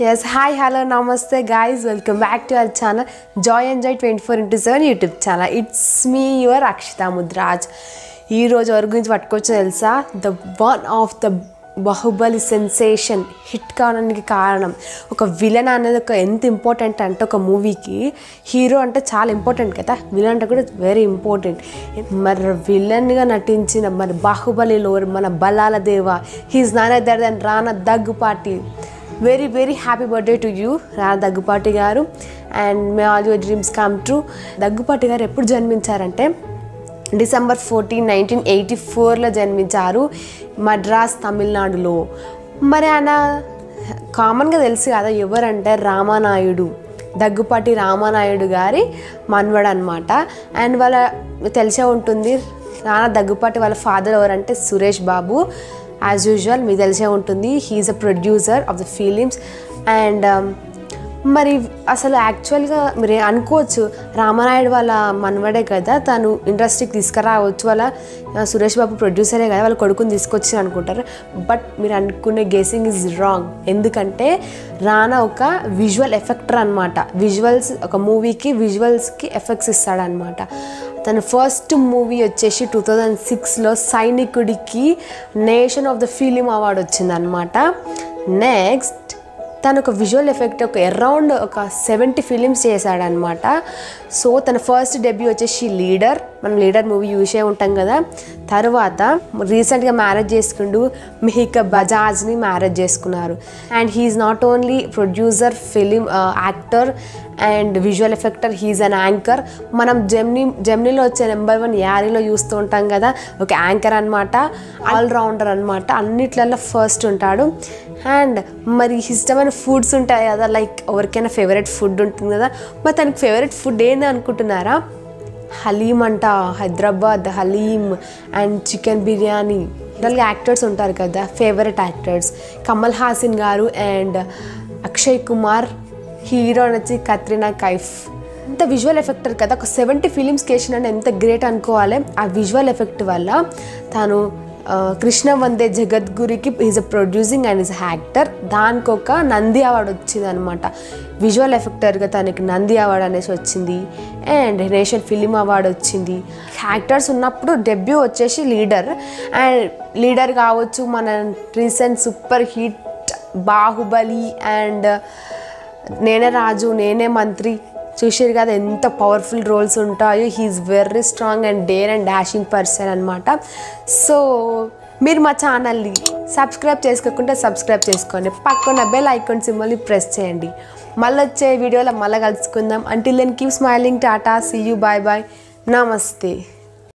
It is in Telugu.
ఎస్ హాయ్ హలో నమస్తే guys welcome back to our channel joy enjoy twenty four into seven YouTube channel it's me your Akshitha Mudraj ఈ రోజు ఎవరి గురించి పట్టుకోవచ్చో తెలుసా the one of the Baahubali sensation hit కావడానికి కారణం ఒక విలన్ అనేది ఒక ఎంత ఇంపార్టెంట్ అంటే ఒక మూవీకి హీరో అంటే చాలా ఇంపార్టెంట్ కదా విలన్ అంటే కూడా వెరీ ఇంపార్టెంట్ మరి విలన్గా నటించిన మరి బాహుబలిలో మన బలాల దేవ he's none other than Rana Daggubati very very happy birthday to you Rana Daggubati గారు and may all your dreams come true Daggubati గారు ఎప్పుడు జన్మించారంటే డిసెంబర్ ఫోర్టీన్ నైన్టీన్ ఎయిటీ ఫోర్లో జన్మించారు మద్రాస్ తమిళనాడులో మరి ఆయన కామన్గా తెలుసు కదా ఎవరంటే రామానాయుడు దగ్గుపాటి రామానాయుడు గారి మనవడు అనమాట అండ్ వాళ్ళ తెలిసే ఉంటుంది రానా దగ్గుపాటి వాళ్ళ ఫాదర్ ఎవరంటే సురేష్ బాబు యాజ్ యూజువల్ మీకు తెలిసే ఉంటుంది he's a producer of the films and మరి అసలు యాక్చువల్గా మీరు అనుకోవచ్చు రామానాయుడు వాళ్ళ మనవడే కదా తను ఇండస్ట్రీకి తీసుకురావచ్చు వాళ్ళ ఆ, సురేష్ బాబు ప్రొడ్యూసరే కదా వాళ్ళ కొడుకుని తీసుకొచ్చి అనుకుంటారు బట్ మీరు అనుకునే గెసింగ్ ఇస్ రాంగ్ ఎందుకంటే రానా ఒక విజువల్ ఎఫెక్టర్ అనమాట విజువల్స్ ఒక మూవీకి విజువల్స్కి ఎఫెక్ట్స్ ఇస్తాడనమాట తన ఫస్ట్ మూవీ వచ్చేసి టూ థౌజండ్ సిక్స్లో సైనికుడికి nation of the film award వచ్చిందనమాట నెక్స్ట్ తను ఒక విజువల్ ఎఫెక్ట్ ఒక అరౌండ్ ఒక సెవెంటీ ఫిలిమ్స్ చేశాడనమాట సో తన ఫస్ట్ డెబ్యూ వచ్చేసి లీడర్ మనం లీడర్ మూవీ చూసే ఉంటాం కదా తర్వాత రీసెంట్గా మ్యారేజ్ చేసుకుంటూ మిహిక బజాజ్ని మ్యారేజ్ చేసుకున్నారు and he's not only producer film actor and visual effector he's an anchor మనం జెమ్నీ జెమ్నీలో వచ్చే నెంబర్ వన్ యారీలో చూస్తూ ఉంటాం కదా ఒక యాంకర్ అనమాట ఆల్రౌండర్ అనమాట అన్నిట్లలో ఫస్ట్ ఉంటాడు అండ్ మరి ఇష్టమైన ఫుడ్స్ ఉంటాయి కదా లైక్ ఎవరికైనా ఫేవరెట్ ఫుడ్ ఉంటుంది కదా మరి తనకి ఫేవరెట్ ఫుడ్ ఏంది అనుకుంటున్నారా హలీం అంట హైదరాబాద్ హలీం అండ్ చికెన్ బిర్యానీ జనరల్గా యాక్టర్స్ ఉంటారు కదా ఫేవరెట్ యాక్టర్స్ కమల్ హాసిన్ గారు అండ్ అక్షయ్ కుమార్ హీరో వచ్చి కత్రినా కైఫ్ ఎంత విజువల్ ఎఫెక్టర్ కదా ఒక సెవెంటీ ఫిలిమ్స్ కేసిన అంటే ఎంత గ్రేట్ అనుకోవాలి ఆ విజువల్ ఎఫెక్ట్ వల్ల తాను ఆ, కృష్ణ వందే జగద్గురికి is a producing and is actor దానికి ఒక నంది అవార్డు వచ్చింది అనమాట విజువల్ ఎఫెక్టర్గా తనకి నంది అవార్డు అనేసి వచ్చింది అండ్ నేషనల్ ఫిలిం అవార్డు వచ్చింది యాక్టర్స్ ఉన్నప్పుడు డెబ్యూ వచ్చేసి లీడర్ అండ్ లీడర్ కావచ్చు మన recent super hit Baahubali and Nene Raju Nene Mantri చూసారు కదా ఎంత పవర్ఫుల్ రోల్స్ ఉంటాయో he's very strong and dare and dashing person అనమాట సో మీరు మా ఛానల్ని సబ్స్క్రైబ్ చేసుకోకుండా సబ్స్క్రైబ్ చేసుకోండి పక్కన బెల్ ఐకాన్ సింబల్ని ప్రెస్ చేయండి మళ్ళీ వచ్చే వీడియోలో మళ్ళీ కలుసుకుందాం until then keep smiling tata see you bye bye నమస్తే